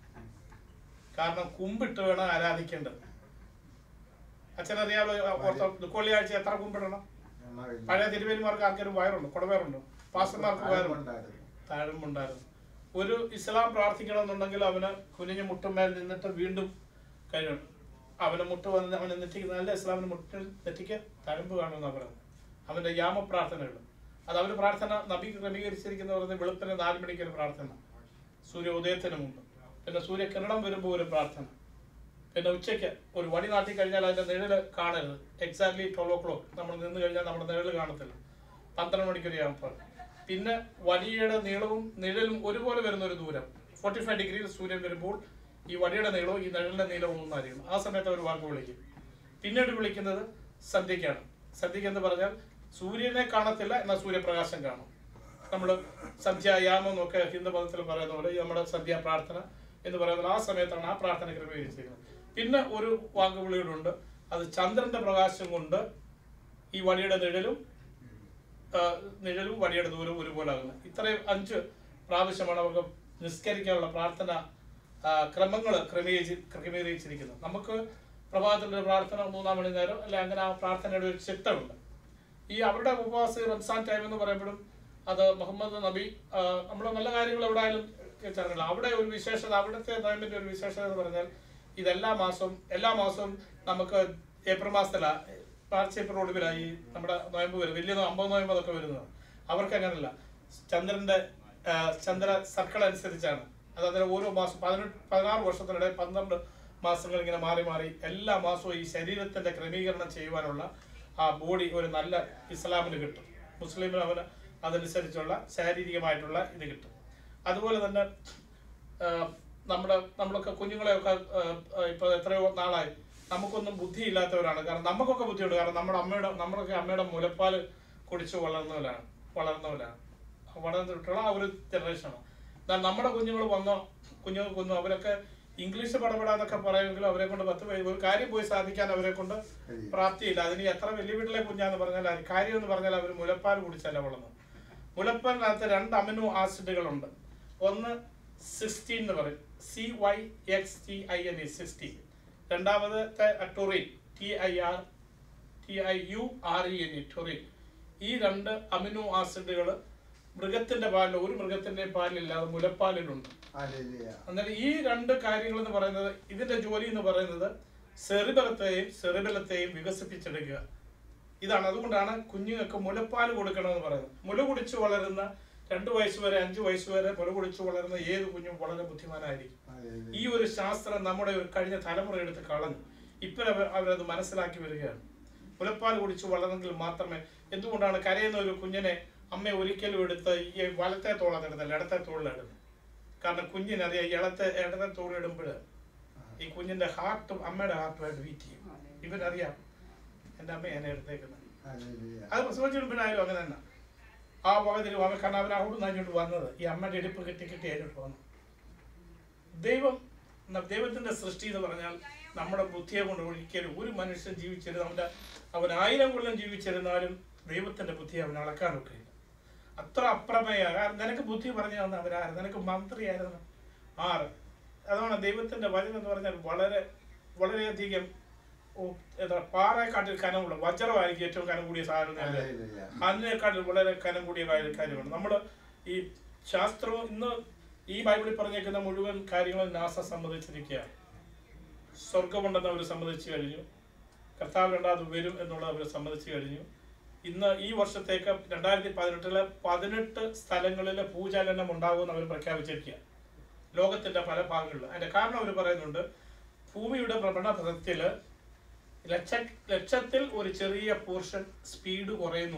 കാരണം കുമ്പിട്ട് വേണം ആരാധിക്കേണ്ടത് അച്ഛനറിയാലോ ഓർത്തോ ദുഃഖവെള്ളിയാഴ്ച എത്ര കുമ്പിടണം പഴയ തിരുവേലിമാർക്ക് ആർക്കൊരു വയറുണ്ട് കുടവയറുണ്ട് പാസ്റ്റർമാർക്ക് വയറുണ്ട് താഴമ്പുണ്ടായിരുന്നു ഒരു ഇസ്ലാം പ്രാർത്ഥിക്കണമെന്നുണ്ടെങ്കിൽ അവന് കുനിഞ്ഞ് മുട്ടുമേൽ നിന്നിട്ട് വീണ്ടും കഴിയണം അവന് മുട്ട് വന്ന് അവന് നെറ്റിക്ക് നല്ല ഇസ്ലാമിന് മുട്ടിൽ നെറ്റിക്ക് തഴമ്പ് കാണുമെന്നാണ് പറയുന്നത് അവന്റെ യാമ പ്രാർത്ഥനകൾ അത് അവന് പ്രാർത്ഥന നബി ക്രമീകരിച്ചിരിക്കുന്ന പറയുന്നത് വെളുപ്പിന് നാല് മണിക്ക് ഒരു പ്രാർത്ഥന സൂര്യോദയത്തിന് മുമ്പ് പിന്നെ സൂര്യകിരണം വരുമ്പോൾ ഒരു പ്രാർത്ഥന പിന്നെ ഉച്ചയ്ക്ക് ഒരു വടി നാട്ടി കഴിഞ്ഞാൽ അതിന്റെ നിഴല് കാണരുത് എക്സാക്ട്ലി ട്വൽവ് ഓ ക്ലോക്ക് നമ്മൾ നിന്ന് കഴിഞ്ഞാൽ നമ്മുടെ നിഴല് കാണത്തില്ല പന്ത്രണ്ട് മണിക്കൊരു യാമപ്പാട് പിന്നെ വടിയുടെ നീളവും നിഴലും ഒരുപോലെ വരുന്ന ഒരു ദൂരം ഫോർട്ടി ഫൈവ് ഡിഗ്രിയിൽ സൂര്യൻ വരുമ്പോൾ ഈ വടിയുടെ നീളവും ഈ നിഴലിന്റെ നീളവും ഒന്നായിരിക്കും ആ സമയത്ത് അവർ വാക്ക് വിളിക്കും പിന്നീട് വിളിക്കുന്നത് സന്ധ്യയ്ക്കാണ് സന്ധ്യയ്ക്ക് എന്ന് പറഞ്ഞാൽ സൂര്യനെ കാണത്തില്ല എന്നാൽ സൂര്യപ്രകാശം കാണും നമ്മൾ സന്ധ്യായാമം എന്നൊക്കെ ഹിന്ദു മതത്തിൽ പറയുന്ന പോലെ ഈ നമ്മുടെ സന്ധ്യാ പ്രാർത്ഥന എന്ന് പറയുന്നത് ആ സമയത്താണ് ആ പ്രാർത്ഥന ക്രമീകരിച്ചിരിക്കുന്നത് പിന്നെ ഒരു വാക്കുവിളിയോടുണ്ട് അത് ചന്ദ്രന്റെ പ്രകാശം കൊണ്ട് ഈ വടിയുടെ നിഴലും ആ, നിഴലും വടിയുടെ ദൂരവും ഒരുപോലെ ആകുന്നത് ഇത്രയും അഞ്ച് പ്രാവശ്യമാണ് അവർക്ക് നിസ്കരിക്കാനുള്ള പ്രാർത്ഥന ക്രമങ്ങൾ ക്രമീകരിച്ച് ക്രമീകരിച്ചിരിക്കുന്നത് നമുക്ക് പ്രഭാതത്തിലൊരു പ്രാർത്ഥന മൂന്നാം മണി നേരം അല്ലെ അങ്ങനെ ആ പ്രാർത്ഥനയുടെ ഒരു ചിട്ടമുണ്ട് ഈ അവരുടെ ഉപവാസ റംസാൻ ടൈം എന്ന് പറയുമ്പോഴും അത് മുഹമ്മദ് നബി നമ്മൾ നല്ല കാര്യങ്ങൾ എവിടെ ആയാലും ചേർന്നില്ല അവിടെ ഒരു വിശേഷത അവിടുത്തെ നോയമ്പിന്റെ ഒരു വിശേഷത എന്ന് പറഞ്ഞാൽ ഇതെല്ലാ മാസവും എല്ലാ മാസവും നമുക്ക് ഏപ്രിൽ മാസത്തിലാ മാർച്ച് ഏപ്രിൽ ഒടുവിലായി നമ്മുടെ നോയമ്പ് വരും വലിയ നോ- അമ്പത് നോയമ്പ് അതൊക്കെ വരുന്നത് അവർക്ക് അങ്ങനല്ല ചന്ദ്രന്റെ ആ, ചന്ദ്ര സർക്കിൾ അനുസരിച്ചാണ് അത് അതിന് ഓരോ മാസം പതിനെട്ട് പതിനാറ് വർഷത്തിനിടെ പന്ത്രണ്ട് മാസങ്ങൾ ഇങ്ങനെ മാറി മാറി എല്ലാ മാസവും ഈ ശരീരത്തിന്റെ ക്രമീകരണം ചെയ്യുവാനുള്ള ആ ബോഡി ഒരു നല്ല ഇസ്ലാമിന് കിട്ടും മുസ്ലിമിന് അവന് അതനുസരിച്ചുള്ള ശാരീരികമായിട്ടുള്ള ഇത് കിട്ടും അതുപോലെ തന്നെ ആ, നമ്മുടെ നമ്മളൊക്കെ കുഞ്ഞുങ്ങളെയൊക്കെ ആ, ആ, ഇപ്പൊ എത്രയോ നാളായി നമുക്കൊന്നും ബുദ്ധിയില്ലാത്തവരാണ് കാരണം നമുക്കൊക്കെ ബുദ്ധിയുണ്ട് കാരണം നമ്മുടെ അമ്മയുടെ നമ്മളൊക്കെ അമ്മയുടെ മുലപ്പാൽ കുടിച്ച് വളർന്നവരാണ് വളർന്നവരാണ് വളർന്നിട്ടുള്ള ആ ഒരു ജനറേഷനാണ് എന്നാൽ നമ്മുടെ കുഞ്ഞുങ്ങൾ വന്നോ കുഞ്ഞുങ്ങൾക്കൊന്നും അവരൊക്കെ ഇംഗ്ലീഷ് പടപെടാന്നൊക്കെ പറയുമെങ്കിലും അവരെ കൊണ്ട് പത്ത് പേര് ഒരു കാര്യം പോയി സാധിക്കാൻ അവരെ കൊണ്ട് പ്രാപ്തിയില്ല അതിന് എത്ര വലിയ വീട്ടിലെ കുഞ്ഞാന്ന് പറഞ്ഞാൽ അത് കാര്യം എന്ന് പറഞ്ഞാൽ അവർ മുലപ്പാൽ കുടിച്ചല്ല വളർന്നത് മുലപ്പാലിനകത്ത് രണ്ട് അമിനോ ആസിഡുകളുണ്ട് ഒന്ന് സിക്സ്റ്റീൻ എന്ന് പറയും C Y X T I N E sixteen രണ്ടാമത്തെ taurine T I R T I U R E N E taurine ഈ രണ്ട് അമിനോ ആസിഡുകൾ മൃഗത്തിന്റെ പാലിൽ ഒരു മൃഗത്തിന്റെ പാലിലില്ലാതെ മുലപ്പാലിലുണ്ട് അന്നേരം ഈ രണ്ട് കാര്യങ്ങൾ എന്ന് പറയുന്നത് ഇതിന്റെ ജോലി എന്ന് പറയുന്നത് സെറിബലത്തെയും സെറിബലത്തെയും വികസിപ്പിച്ചെടുക്കുക ഇതാണ് അതുകൊണ്ടാണ് കുഞ്ഞുങ്ങൾക്ക് മുലപ്പാൽ കൊടുക്കണമെന്ന് പറയുന്നത് മുല കുടിച്ച് വളരുന്ന രണ്ട് വയസ്സ് വരെ അഞ്ച് വയസ്സ് വരെ മുല കുടിച്ച് വളരുന്ന ഏത് കുഞ്ഞും വളരെ ബുദ്ധിമാനായിരിക്കും ഈ ഒരു ശാസ്ത്രം നമ്മുടെ ഒരു കഴിഞ്ഞ തലമുറ എടുത്ത് കളഞ്ഞു ഇപ്പോൾ അവരത് മനസ്സിലാക്കി വരികയാണ് മുലപ്പാൽ കുടിച്ച് വളർന്നെങ്കിൽ മാത്രമേ എന്തുകൊണ്ടാണ് കരയുന്ന ഒരു കുഞ്ഞിനെ അമ്മ ഒരിക്കലും എടുത്ത് ഈ വലത്തെ തോളത്ത് എടുത്തല്ല ഇടത്തെ തോളിലിടുന്നു കാരണം കുഞ്ഞിനറിയാം ഈ ഇടത്തെ ഇടത്തെ തോളിടുമ്പോൾ ഈ കുഞ്ഞിന്റെ ഹാർട്ടും അമ്മയുടെ ഹാർട്ടുമായിട്ട് വീറ്റ് ചെയ്യും ഇവരറിയാം എൻ്റെ അമ്മ എന്നെ എടുത്തേക്കുന്നത് അത് പ്രസവിച്ചിടുമ്പോഴായാലും അങ്ങനെ തന്നെ ആ വകതിൽ അവൻ കാരണം അവൻ അവിടെ നിന്ന് അങ്ങോട്ട് വന്നത് ഈ അമ്മയുടെ ഇടുപ്പ് കെട്ടി കെട്ടി അതിനോട്ട് വന്നു ദൈവം ന- ദൈവത്തിന്റെ സൃഷ്ടി എന്ന് പറഞ്ഞാൽ നമ്മുടെ ബുദ്ധിയെ കൊണ്ട് ഒരിക്കലും ഒരു മനുഷ്യൻ ജീവിച്ചിരുന്ന അവന്റെ അവൻ ആയിരം കൊല്ലം ജീവിച്ചിരുന്നാലും ദൈവത്തിന്റെ ബുദ്ധി അവൻ അളക്കാൻ ഒക്കില്ല അത്ര അപ്രമേയ കാരണം നിനക്ക് ബുദ്ധി പറഞ്ഞു തന്ന അവരാര് നിനക്ക് മന്ത്രിയായിരുന്നു ആറ് അതാണ് ദൈവത്തിന്റെ വചനം എന്ന് പറഞ്ഞാൽ വളരെ വളരെയധികം ഓ, എന്താ പാറയെക്കാട്ടിൽ കനമുള്ള വജ്രമായിരിക്കും ഏറ്റവും കനം കൂടിയ സാധനം എന്ന് ഞാൻ അതിനേക്കാൾ വളരെ കനം കൂടിയ കാര്യ- കാര്യമാണ് നമ്മൾ ഈ ശാസ്ത്രവും ഇന്ന് ഈ ബൈബിളിൽ പറഞ്ഞേക്കുന്ന മുഴുവൻ കാര്യങ്ങളും നാസ സമ്മതിച്ചിരിക്കുകയാണ് സ്വർഗമുണ്ടെന്ന് അവർ സമ്മതിച്ചു കഴിഞ്ഞു കർത്താവ് രണ്ടാമത് വരും എന്നുള്ളത് അവർ സമ്മതിച്ചു കഴിഞ്ഞു ഇന്ന് ഈ വർഷത്തേക്ക് രണ്ടായിരത്തി പതിനെട്ടിലെ പതിനെട്ട് സ്ഥലങ്ങളിലെ ഭൂചലനം ഉണ്ടാകുമെന്ന് അവർ പ്രഖ്യാപിച്ചിരിക്കുക ലോകത്തിന്റെ പല ഭാഗങ്ങളിലും അതിന്റെ കാരണം അവർ പറയുന്നുണ്ട് ഭൂമിയുടെ ഭ്രമണപഥത്തില് ലക്ഷ ലക്ഷത്തിൽ ഒരു ചെറിയ പോർഷൻ സ്പീഡ് കുറയുന്നു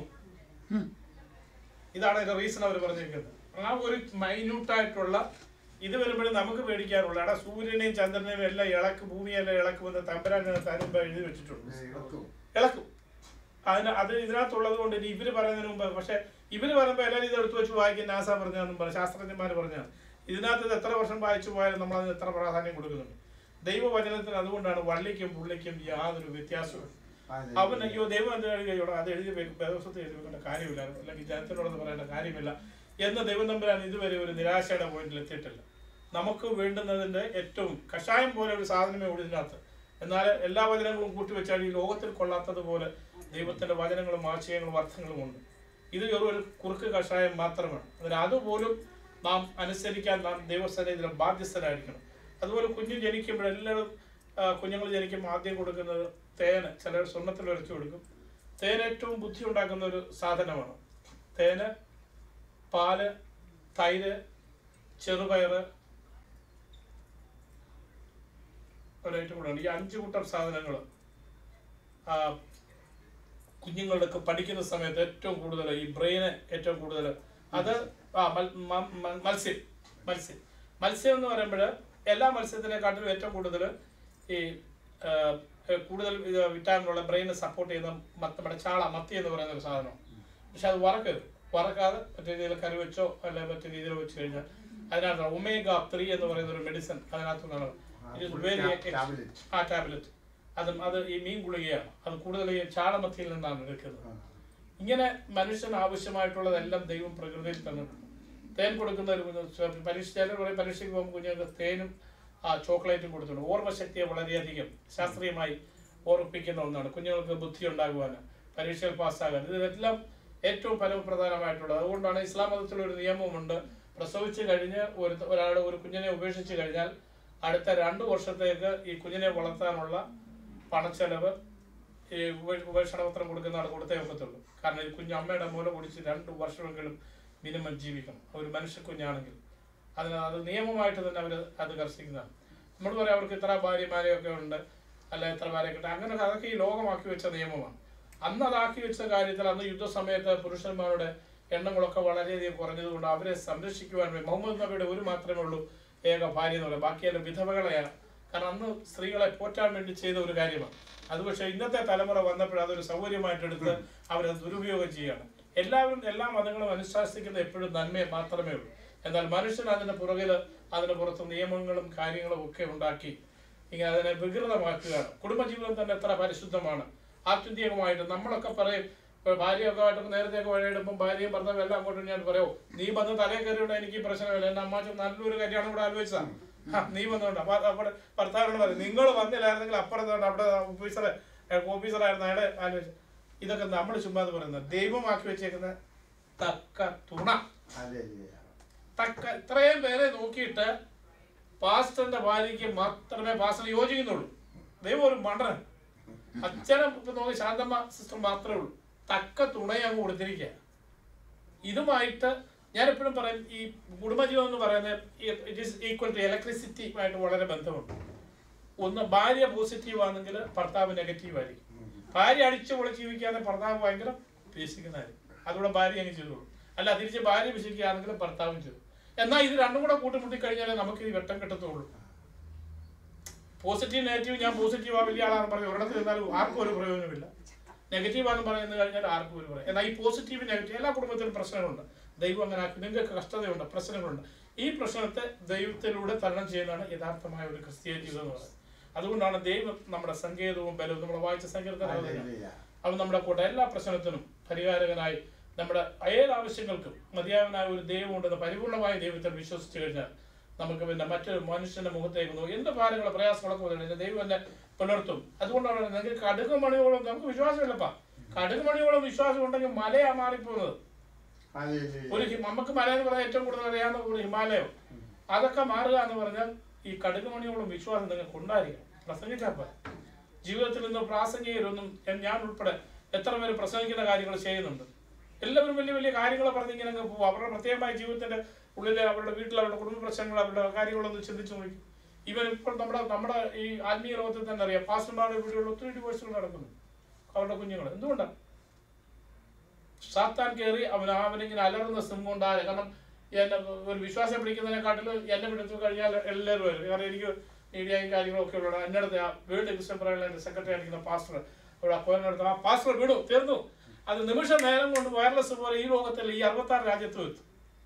ഇതാണ് അതിന്റെ റീസൺ അവർ പറഞ്ഞിരിക്കുന്നത് ആ ഒരു മൈന്യൂട്ടായിട്ടുള്ള ഇത് വരുമ്പോഴും നമുക്ക് പേടിക്കാറുള്ള അവിടെ സൂര്യനെയും ചന്ദ്രനെയും എല്ലാം ഇളക്ക് ഭൂമിയെല്ലാം ഇളക്കുമെന്ന് തമ്പരാൻ തരുമ്പോ എഴുതി വെച്ചിട്ടുണ്ട് ഇളക്കും അതിന് അത് ഇതിനകത്തുള്ളത് കൊണ്ട് ഇനി ഇവര് പറയുന്നതിന് മുമ്പ് പക്ഷെ ഇവര് പറയുമ്പോൾ എല്ലാവരും ഇത് എടുത്തു വെച്ച് വായിക്കും നാസ പറഞ്ഞതെന്നും പറഞ്ഞു ശാസ്ത്രജ്ഞന്മാർ പറഞ്ഞതാണ് ഇതിനകത്ത് ഇത് എത്ര വർഷം വായിച്ചു പോയാലും നമ്മൾ അതിന് എത്ര പ്രാധാന്യം കൊടുക്കുന്നുണ്ട് ദൈവവചനത്തിന് അതുകൊണ്ടാണ് വള്ളിക്കും പുള്ളിക്കും യാതൊരു വ്യത്യാസവും അവൻ അയ്യോ ദൈവം എന്ത് കഴിയോ അത് എഴുതി വേദവസത്തിൽ എഴുതി വെക്കേണ്ട കാര്യമില്ലായിരുന്നു അല്ലെങ്കിൽ ജനത്തിനോടൊന്ന് പറയേണ്ട കാര്യമില്ല എന്ന് ദൈവം തമ്പുരാൻ ഇതുവരെ ഒരു നിരാശയുടെ പോയിന്റിൽ എത്തിയിട്ടില്ല നമുക്ക് വേണ്ടുന്നതിന്റെ ഏറ്റവും കഷായം പോലെ ഒരു സാധനമേ ഉള്ളൂ ഇതിനകത്ത് എന്നാൽ എല്ലാ വചനങ്ങളും കൂട്ടിവെച്ചാൽ ഈ ലോകത്തിൽ കൊള്ളാത്തതുപോലെ ദൈവത്തിന്റെ വചനങ്ങളും ആശയങ്ങളും അർത്ഥങ്ങളും ഉണ്ട് ഇത് വെറും ഒരു കുറുക്ക് കഷായം മാത്രമാണ് അതിന് അതുപോലും നാം അനുസരിക്കാൻ നാം ദൈവസന്നിധിയിൽ ബാധ്യസ്ഥരായിരിക്കണം അതുപോലെ കുഞ്ഞ് ജനിക്കുമ്പോഴെല്ലാവരും കുഞ്ഞുങ്ങൾ ജനിക്കുമ്പോൾ ആദ്യം കൊടുക്കുന്നത് തേന് ചിലർ സ്വർണ്ണത്തിൽ ഉരച്ചു കൊടുക്കും തേൻ ഏറ്റവും ബുദ്ധി ഉണ്ടാക്കുന്ന ഒരു സാധനമാണ് തേന് പാല് തൈര് ചെറുപയറ് ഒരേറ്റം കൂടെ ഉണ്ട് ഈ അഞ്ച് കൂട്ടം സാധനങ്ങൾ കുഞ്ഞുങ്ങൾക്ക് പഠിക്കുന്ന സമയത്ത് ഏറ്റവും കൂടുതൽ ഈ ബ്രെയിന് ഏറ്റവും കൂടുതൽ അത് ആ മൽ- മ- മ- മത്സ്യം മത്സ്യം മത്സ്യം എന്ന് പറയുമ്പോൾ എല്ലാ മത്സ്യത്തിനെക്കാട്ടിലും ഏറ്റവും കൂടുതൽ ഈ ആ, കൂടുതൽ ഇത് വിറ്റാമിനുള്ള ബ്രെയിനെ സപ്പോർട്ട് ചെയ്യുന്ന മത്ത- നമ്മുടെ ചാള മത്തി എന്ന് പറയുന്ന ഒരു സാധനം പക്ഷെ അത് വറക്കരുത് വറക്കാതെ മറ്റേ രീതിയിൽ കറി വെച്ചോ അല്ലെ മറ്റു രീതിയിൽ വെച്ച് കഴിഞ്ഞാൽ അതിനകത്ത് ഒമേഗ ത്രീ എന്ന് പറയുന്ന ഒരു മെഡിസിൻ അതിനകത്ത് നിന്നാണ് It is very ടാബ്ലറ്റ് ആ ടാബ്ലറ്റ് അതും അത് ഈ മീൻ ഗുളികയാണ് അത് കൂടുതൽ ഈ ചാളമത്തിയിൽ നിന്നാണ് എടുക്കുന്നത് ഇങ്ങനെ മനുഷ്യന് ആവശ്യമായിട്ടുള്ളതെല്ലാം ദൈവം പ്രകൃതിയിൽ തന്നിട്ടുണ്ട് തേൻ കൊടുക്കുന്ന ഒരു കുഞ്ഞ് സ്വ- പരീക്ഷ ചിലർ പറയും പരീക്ഷയ്ക്ക് പോകുമ്പോൾ കുഞ്ഞുങ്ങൾക്ക് തേനും ആ ചോക്ലേറ്റും കൊടുത്തിട്ടുണ്ട് ഓർമ്മശക്തിയെ വളരെയധികം ശാസ്ത്രീയമായി ഓർമ്മിപ്പിക്കുന്ന ഒന്നാണ് കുഞ്ഞുങ്ങൾക്ക് ബുദ്ധി ഉണ്ടാകുവാൻ പരീക്ഷയിൽ പാസ്സാകാൻ ഇതിലെല്ലാം ഏറ്റവും ഫലപ്രധാനമായിട്ടുള്ളത് അതുകൊണ്ടാണ് ഇസ്ലാം മതത്തിൽ ഒരു നിയമമുണ്ട് പ്രസവിച്ച് കഴിഞ്ഞ് ഒരു ഒരാൾ ഒരു കുഞ്ഞിനെ ഉപേക്ഷിച്ച് കഴിഞ്ഞാൽ അടുത്ത രണ്ട് വർഷത്തേക്ക് ഈ കുഞ്ഞിനെ വളർത്താനുള്ള പണച്ചെലവ് ഈ ഉപേ- ഉപേക്ഷണപത്രം കൊടുക്കുന്ന ആൾ കൊടുത്തേ ഒക്കത്തുള്ളൂ കാരണം ഈ കുഞ്ഞ് അമ്മയുടെ മൂല കുടിച്ച് രണ്ട് വർഷമെങ്കിലും മിനിമം ജീവിക്കണം ഒരു മനുഷ്യ കുഞ്ഞാണെങ്കിൽ അതിന് അത് നിയമമായിട്ട് തന്നെ അവർ അത് കർഷിക്കുന്നതാണ് നമ്മൾ പറയാം അവർക്ക് ഇത്ര ഭാര്യമാരെയൊക്കെ ഉണ്ട് അല്ല ഇത്ര ഭാര്യ കിട്ടുക അങ്ങനെ അതൊക്കെ ഈ ലോകമാക്കി വെച്ച നിയമമാണ് അന്ന് അതാക്കി വെച്ച കാര്യത്തിൽ അന്ന് യുദ്ധസമയത്ത് പുരുഷന്മാരുടെ എണ്ണങ്ങളൊക്കെ വളരെയധികം കുറഞ്ഞതുകൊണ്ട് അവരെ സംരക്ഷിക്കുവാൻ വേണ്ടി മുഹമ്മദ് നബിയുടെ ഒരു മാത്രമേ ഉള്ളൂ ഏക ഭാര്യ എന്ന് പറയുന്നത് ബാക്കിയെല്ലാം വിധവകളെയാണ് കാരണം അന്ന് സ്ത്രീകളെ പോറ്റാൻ വേണ്ടി ചെയ്ത ഒരു കാര്യമാണ് അത് പക്ഷേ ഇന്നത്തെ തലമുറ വന്നപ്പോൾ അതൊരു സൗകര്യമായിട്ടെടുത്ത് അവരത് ദുരുപയോഗം ചെയ്യുകയാണ് എല്ലാവരും എല്ലാ മതങ്ങളും അനുശാസിക്കുന്ന എപ്പോഴും നന്മയെ മാത്രമേ ഉള്ളൂ എന്നാൽ മനുഷ്യൻ അതിന് പുറകിൽ അതിന് പുറത്ത് നിയമങ്ങളും കാര്യങ്ങളും ഒക്കെ ഉണ്ടാക്കി ഇങ്ങനെ അതിനെ വികൃതമാക്കുകയാണ് കുടുംബജീവിതം തന്നെ എത്ര പരിശുദ്ധമാണ് ആത്യന്തികമായിട്ട് നമ്മളൊക്കെ പറയും ഇപ്പൊ ഭാര്യയൊക്കെ ആയിട്ട് നേരത്തെയൊക്കെ വഴിയിടുമ്പോൾ ഭാര്യയും ഭർത്താവും എല്ലാം അങ്ങോട്ടും ഇങ്ങോട്ട് പറയോ നീ വന്ന് തലേ കയറിയോണ്ട് എനിക്ക് ഈ പ്രശ്നമില്ല എന്റെ അമ്മാച്ച നല്ലൊരു കാര്യമാണ് ഇവിടെ ആലോചിച്ചതാ ആ, നീ വന്നോണ്ട് അപ്പൊ അത് അവിടെ ഭർത്താവിനോട് പറയും നിങ്ങൾ വന്നില്ലായിരുന്നെങ്കിൽ അപ്പുറത്തോണ്ട് അവിടെ ഓഫീസറെ ഓഫീസറായിരുന്നു അയാളെ ആലോചിച്ചു ഇതൊക്കെ നമ്മൾ ചുമ്മാ എന്ന് പറയുന്നത് ദൈവമാക്കി വെച്ചേക്കുന്ന തക്ക തുണ തക്ക ഇത്രയും പേരെ നോക്കിയിട്ട് പാസ്റ്ററിന്റെ ഭാര്യയ്ക്ക് മാത്രമേ പാസ്റ്റർ യോജിക്കുന്നുള്ളൂ ദൈവം ഒരു മണ്ടൻ അച്ഛനെ ഇപ്പൊ നോക്കി ശാന്തമ്മ സിസ്റ്റർ മാത്രമേ ഉള്ളൂ തക്ക തുണയെ അങ്ങ് കൊടുത്തിരിക്കുക ഇതുമായിട്ട് ഞാൻ എപ്പോഴും പറയും ഈ കുടുംബജീവൻ എന്ന് പറയുന്നത് it is equal to electricity ആയിട്ട് വളരെ ബന്ധമുണ്ട് ഒന്ന് ഭാര്യ പോസിറ്റീവ് ആണെങ്കിൽ ഭർത്താവ് നെഗറ്റീവ് ആയിരിക്കും ഭാര്യ അടിച്ചു പൊളിച്ച് ജീവിക്കാതെ ഭർത്താവ് ഭയങ്കര പേശിക്കുന്നതായിരിക്കും അതുകൂടെ ഭാര്യ അങ്ങ് ചെയ്തോളൂ അല്ല തിരിച്ച് ഭാര്യ വിശ്വസിക്കുകയാണെങ്കിലും ഭർത്താവും ചെയ്തു എന്നാൽ ഇത് രണ്ടും കൂടെ കൂട്ടിമുട്ടി കഴിഞ്ഞാലേ നമുക്ക് ഈ വെട്ടം കിട്ടത്തുള്ളൂ പോസിറ്റീവ് നെഗറ്റീവ് ഞാൻ പോസിറ്റീവ് ആ വലിയ ആളാണെന്ന് പറഞ്ഞു ഒരിടത്ത് നിന്നാലും ആർക്കും ഒരു പ്രയോജനമില്ല നെഗറ്റീവ് ആണെന്ന് പറയുന്നത് കഴിഞ്ഞാൽ ആർക്കും ഒരു പറയും എന്നാൽ ഈ പോസിറ്റീവ് നെഗറ്റീവ് എല്ലാ കുടുംബത്തിലും പ്രശ്നങ്ങളുണ്ട് ദൈവം അങ്ങനെ ആക്കി നിങ്ങൾക്ക് കഷ്ടതയുണ്ട് പ്രശ്നങ്ങളുണ്ട് ഈ പ്രശ്നത്തെ ദൈവത്തിലൂടെ തരണം ചെയ്യുന്നതാണ് യഥാർത്ഥമായ ഒരു ക്രിസ്തീയ ജീവിതം എന്ന് പറയുന്നത് അതുകൊണ്ടാണ് ദൈവം നമ്മുടെ സങ്കേതവും ബലവും നമ്മൾ വായിച്ച സങ്കീർത്തനം ഹല്ലേലൂയ. അവൻ നമ്മുടെ കൂടെ എല്ലാ പ്രശ്നത്തിനും പരിഹാരകനായി നമ്മുടെ ഏത് ആവശ്യങ്ങൾക്കും മതിയായവനായ ഒരു ദൈവം ഉണ്ടെന്ന് പരിപൂർണമായ ദൈവത്തിൽ വിശ്വസിച്ചു കഴിഞ്ഞാൽ നമുക്ക് പിന്നെ മറ്റൊരു മനുഷ്യന്റെ മുഖത്തേക്ക് നോക്കി എന്ത് ഭാരങ്ങളോ പ്രയാസങ്ങളൊക്കെ വന്നിട്ടുണ്ട് ദൈവം എന്നെ പുലർത്തും അതുകൊണ്ടാണ് നിങ്ങൾക്ക് കടുക് മണിയോളം നമുക്ക് വിശ്വാസമില്ലപ്പാ കടുക് മണിയോളം വിശ്വാസം ഉണ്ടെങ്കിൽ മലയാ മാറിപ്പോകുന്നത് ഹല്ലേലൂയ. ഒരു ഹി- നമുക്ക് മല എന്ന് പറഞ്ഞാൽ ഏറ്റവും കൂടുതൽ അറിയാവുന്ന ഒരു ഹിമാലയം അതൊക്കെ മാറുക എന്ന് പറഞ്ഞാൽ ഈ കടുകുമണിയോളം വിശ്വാസം നിങ്ങൾക്ക് ഉണ്ടായിരിക്കണം പ്രസംഗിച്ചപ്പ ജീവിതത്തിൽ നിന്ന് പ്രാസംഗികരൊന്നും ഞാൻ- ഞാൻ ഉൾപ്പെടെ എത്ര പേര് പ്രസംഗിക്കുന്ന കാര്യങ്ങൾ ചെയ്യുന്നുണ്ട് എല്ലാവരും വലിയ വലിയ കാര്യങ്ങൾ പറഞ്ഞിങ്ങനെ അങ്ങ് പോകും അവരുടെ പ്രത്യേകമായ ജീവിതത്തിന്റെ ഉള്ളിലെ അവരുടെ വീട്ടിൽ അവരുടെ കുടുംബ പ്രശ്നങ്ങൾ അവരുടെ കാര്യങ്ങളൊന്ന് ചിന്തിച്ചു നോക്കി ഇവൻ ഇപ്പോൾ നമ്മുടെ നമ്മുടെ ഈ ആത്മീയ ലോകത്തിൽ തന്നെ അറിയാം പാസ്റ്റർമാരുടെ വീടുകളിൽ ഒത്തിരി ഡിവോഴ്സുകൾ നടക്കുന്നു അവരുടെ കുഞ്ഞുങ്ങൾ എന്തുകൊണ്ടാണ് സാത്താൻ കയറി അവൻ അവനിങ്ങനെ അലറുന്ന സിംഹമുണ്ടായ കാരണം എന്നെ ഒരു വിശ്വാസം പിടിക്കുന്നതിനെക്കാട്ടിൽ എന്നെ പിടിച്ചു കഴിഞ്ഞാൽ എല്ലാവരും വരും കാരണം എനിക്ക് മീഡിയയും കാര്യങ്ങളൊക്കെ ഉള്ളത് എൻ്റെ അടുത്ത് ആ വേൾഡ് ക്രിസ്ത്യൻ പറയുന്ന സെക്രട്ടറി ആയിരിക്കുന്ന പാസ്റ്റർ അവിടെ അപ്പോയിന്റ് ആ പാസ്റ്റർ വിടും തീർന്നു അത് നിമിഷ നേരം കൊണ്ട് വയർലെസ് പോലെ ഈ ലോകത്തിൽ ഈ അറുപത്താറ് രാജ്യത്ത് എത്തും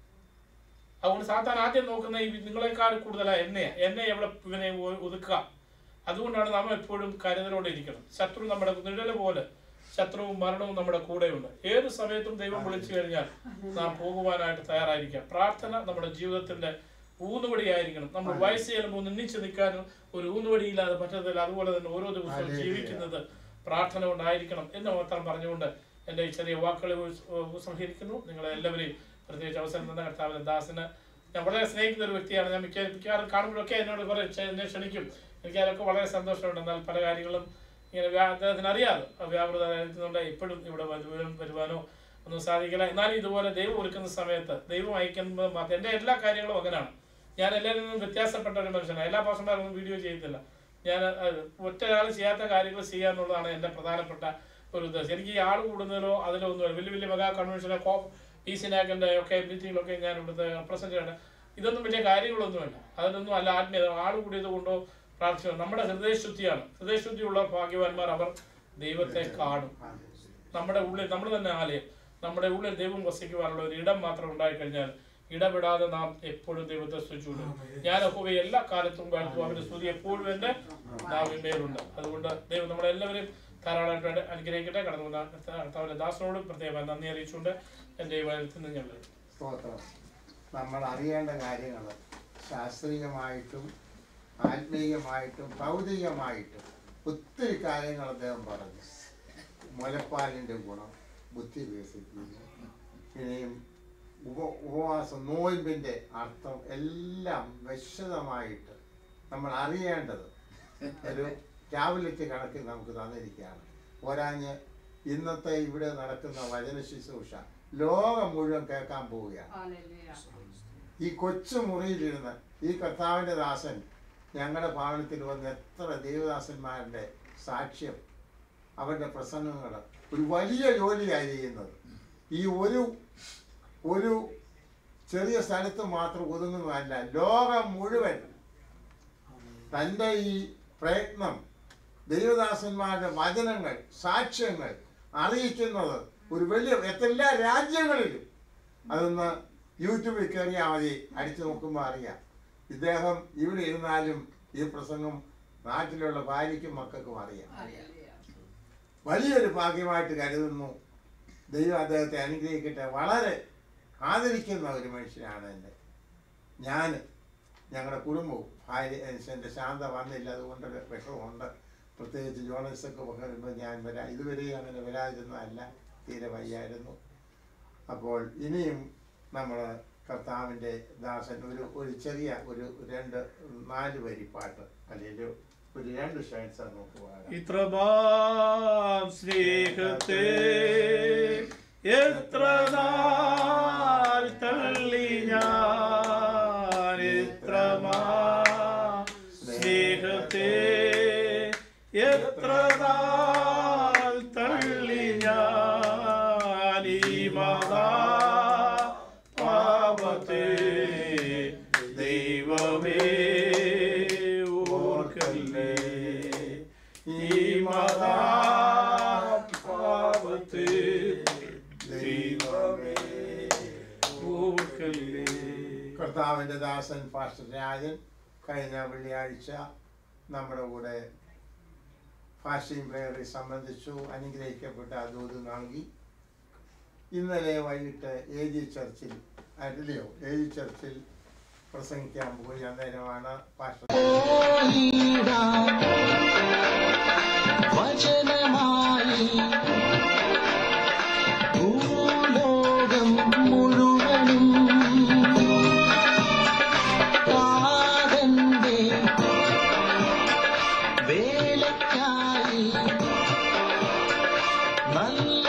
അതുകൊണ്ട് സാത്താൻ ആദ്യം നോക്കുന്ന ഈ നിങ്ങളെക്കാൾ കൂടുതലാണ് എന്നെയാ എന്നെ എവിടെ ഇവനെ ഒ- ഒതുക്കുക അതുകൊണ്ടാണ് നാം എപ്പോഴും കരുതലോടെ ഇരിക്കണം ശത്രു നമ്മുടെ നിഴല് പോലെ ശത്രുവും മരണവും നമ്മുടെ കൂടെയുണ്ട് ഏത് സമയത്തും ദൈവം വിളിച്ചു കഴിഞ്ഞാൽ നാം പോകുവാനായിട്ട് തയ്യാറായിരിക്കാം പ്രാർത്ഥന നമ്മുടെ ജീവിതത്തിന്റെ ഊന്നുവടിയായിരിക്കണം നമ്മൾ വയസ്സ് ചെല്ലുമ്പോൾ നിന്നിച്ച് നിൽക്കാനും ഒരു ഊന്നുവടിയില്ലാതെ പറ്റത്തില്ല അതുപോലെ തന്നെ ഓരോ ദിവസവും ഹല്ലേലൂയ. ജീവിക്കുന്നത് പ്രാർത്ഥന കൊണ്ടായിരിക്കണം എന്ന് മാത്രം പറഞ്ഞുകൊണ്ട് എൻ്റെ ഈ ചെറിയ വാക്കുകളെ ഉപ- ഉപസംഹരിക്കുന്നു നിങ്ങളെ എല്ലാവരെയും പ്രത്യേകിച്ച് അവസരം തന്ന കർത്താവിന്റെ ദാസന് ഞാൻ വളരെ സ്നേഹിക്കുന്ന ഒരു വ്യക്തിയാണ് ഞാൻ മിക്ക മിക്കവാറും കാണുമ്പോഴൊക്കെ എന്നോട് കുറെ ക്ഷ- എന്നെ ക്ഷണിക്കും എനിക്ക് അതിലൊക്കെ വളരെ സന്തോഷമുണ്ട് എന്നാൽ പല കാര്യങ്ങളും ഇങ്ങനെ വ്യാ- അദ്ദേഹത്തിന് അറിയാതെ വ്യാപൃതമായിരുന്നുകൊണ്ട് എപ്പോഴും ഇവിടെ വരുവാനും വരുവാനോ ഒന്നും സാധിക്കില്ല എന്നാലും ഇതുപോലെ ദൈവം ഒരുക്കുന്ന സമയത്ത് ദൈവം അയക്കുന്നത് മാത്രം എൻ്റെ എല്ലാ കാര്യങ്ങളും അങ്ങനെയാണ് ഞാൻ എല്ലാവരിൽ നിന്നും വ്യത്യാസപ്പെട്ട ഒരു മനുഷ്യനാണ് എല്ലാ പാഷന്മാരൊന്നും വീഡിയോ ചെയ്യത്തില്ല ഞാൻ ഒറ്റ ഒരാൾ ചെയ്യാത്ത കാര്യങ്ങൾ ചെയ്യാന്നുള്ളതാണ് എൻ്റെ പ്രധാനപ്പെട്ട ഒരു ഉദ്ദേശം എനിക്ക് ഈ ആൾ കൂടുന്നതിലോ അതിലോ ഒന്നും വലിയ വലിയ മെഗാ കൺവെൻഷനോ കോ പി സിനാക്കിൻ്റെ ഒക്കെ മീറ്റിങ്ങിലൊക്കെ ഞാൻ ഇവിടുത്തെ പ്രസന്റ് ചെയ്യണം ഇതൊന്നും വലിയ കാര്യങ്ങളൊന്നുമല്ല അതിനൊന്നും അല്ല ആത്മീയത ആൾ കൂടിയത് കൊണ്ടോ പ്രാർത്ഥിച്ചു നമ്മുടെ ഹൃദയശുദ്ധിയാണ് ഹൃദയശുദ്ധിയുള്ള ഭാഗ്യവാന്മാർ അവർ ദൈവത്തെ കാണും നമ്മുടെ ഉള്ളിൽ നമ്മൾ തന്നെ ആലയം നമ്മുടെ ഉള്ളിൽ ദൈവം വസിക്കുവാനുള്ള ഒരു ഇടം മാത്രം ഉണ്ടായിക്കഴിഞ്ഞാൽ ഇടപെടാതെ നാം എപ്പോഴും ദൈവത്തെ സ്തുതിച്ചുകൊണ്ട് ഞാൻ ഹോവയെ എല്ലാ കാലത്തും കാലത്തും അവന്റെ സ്തുതി എപ്പോഴും എന്റെ നാവിന്മേലുണ്ട് അതുകൊണ്ട് ദൈവം നമ്മളെല്ലാവരും ധാരാളമായിട്ട് അനുഗ്രഹിക്കട്ടെ കടന്നു വന്ന കർത്താവിന്റെ ദാസനോടും പ്രത്യേകം നന്ദി അറിയിച്ചുകൊണ്ട് എൻ്റെ ഈ വയലത്തിൽ നിന്ന് ഞങ്ങൾ സ്തോത്രം നമ്മൾ അറിയേണ്ട കാര്യങ്ങൾ ശാസ്ത്രീയമായിട്ടും ആത്മീയമായിട്ടും ഭൗതികമായിട്ടും ഒത്തിരി കാര്യങ്ങൾ അദ്ദേഹം പറഞ്ഞു മുലപ്പാലിൻ്റെ ഗുണം ബുദ്ധി വികസിപ്പിക്കുന്നു ഇനിയും ഉപ ഉപവാസം നോയമ്പിൻ്റെ അർത്ഥം എല്ലാം വിശദമായിട്ട് നമ്മൾ അറിയേണ്ടത് ഒരു ടാബ്ലറ്റ് കണക്കിൽ നമുക്ക് തന്നിരിക്കുകയാണ് പോരാഞ്ഞ് ഇന്നത്തെ ഇവിടെ നടക്കുന്ന വചന ശുശ്രൂഷ ലോകം മുഴുവൻ കേൾക്കാൻ പോവുകയാണ് Hallelujah. ഈ കൊച്ചു മുറിയിലിരുന്ന് ഈ കർത്താവിൻ്റെ ദാസൻ ഞങ്ങളുടെ ഭവനത്തിൽ വന്ന് എത്ര ദേവദാസന്മാരുടെ സാക്ഷ്യം അവരുടെ പ്രസംഗങ്ങൾ ഒരു വലിയ ജോലിയായി ചെയ്യുന്നത് ഈ ഒരു ഒരു ചെറിയ സ്ഥലത്ത് മാത്രം ഒതുങ്ങുന്നതല്ല ലോകം മുഴുവൻ തൻ്റെ ഈ പ്രയത്നം ദൈവദാസന്മാരുടെ വചനങ്ങൾ സാക്ഷ്യങ്ങൾ അറിയിക്കുന്നത് ഒരു വലിയ എല്ലാ രാജ്യങ്ങളിലും അതൊന്ന് യൂട്യൂബിൽ കയറിയാൽ മതി അടിച്ചു നോക്കുമ്പോൾ അറിയാം ഇദ്ദേഹം ഇവിടെ ഇരുന്നാലും ഈ പ്രസംഗം നാട്ടിലുള്ള ഭാര്യയ്ക്കും മക്കൾക്കും അറിയാം Hallelujah. വലിയൊരു ഭാഗ്യമായിട്ട് കരുതുന്നു ദൈവം അദ്ദേഹത്തെ അനുഗ്രഹിക്കട്ടെ വളരെ ആദരിക്കുന്ന ഒരു മനുഷ്യനാണ് എൻ്റെ ഞാൻ ഞങ്ങളുടെ കുടുംബവും ഭാര്യ എൻ്റെ ശാന്ത വന്നില്ല അതുകൊണ്ട് ഒരു വിഷമമുണ്ട് പ്രത്യേകിച്ച് ജോണൽസൊക്കെ വരുമ്പോൾ ഞാൻ വരാ ഇതുവരെയും അങ്ങനെ വരാതിരുന്നതല്ല തീരെ വയ്യായിരുന്നു അപ്പോൾ ഇനിയും നമ്മൾ കർത്താവിൻ്റെ ദാസൻ ഒരു ഒരു ചെറിയ ഒരു രണ്ട് നാല് വരി പാട്ട് അല്ലെങ്കിൽ ഒരു രണ്ട് ഷേൺസ് നമുക്ക് പാടാം ഇത്രമാം സ്നേഹത്തെ എത്ര നാൾ തള്ളി ഞാൻ ഇത്രമാം സ്നേഹത്തെ എത്ര നാൾ തള്ളി ഞാൻ ഈ മഹാ ഓർക്കല്ലേ ഈ മഹാപാപത്തെ ദൈവമേ ഓർക്കല്ലേ കർത്താവിൻ്റെ ദാസൻ ഫാസ്റ്റർ രാജൻ കഴിഞ്ഞ വെള്ളിയാഴ്ച നമ്മുടെ കൂടെ ഫാസ്റ്റിംഗ് പ്രയറിൽ സംബന്ധിച്ചു അനുഗ്രഹിക്കപ്പെട്ട ദൂത് നൽകി ഇന്നലെ വൈകിട്ട് എ ജി ചർച്ചിൽ അല്ലയോ എ ജി ചർച്ചിൽ പ്രസംഗിക്കാൻ പോയി അന്നേരമാണ് ഫാസ്റ്റർ വചനമായി ഭൂലോകം മുഴുവനും കാതന്റെ വേലയ്ക്കായി നല്ല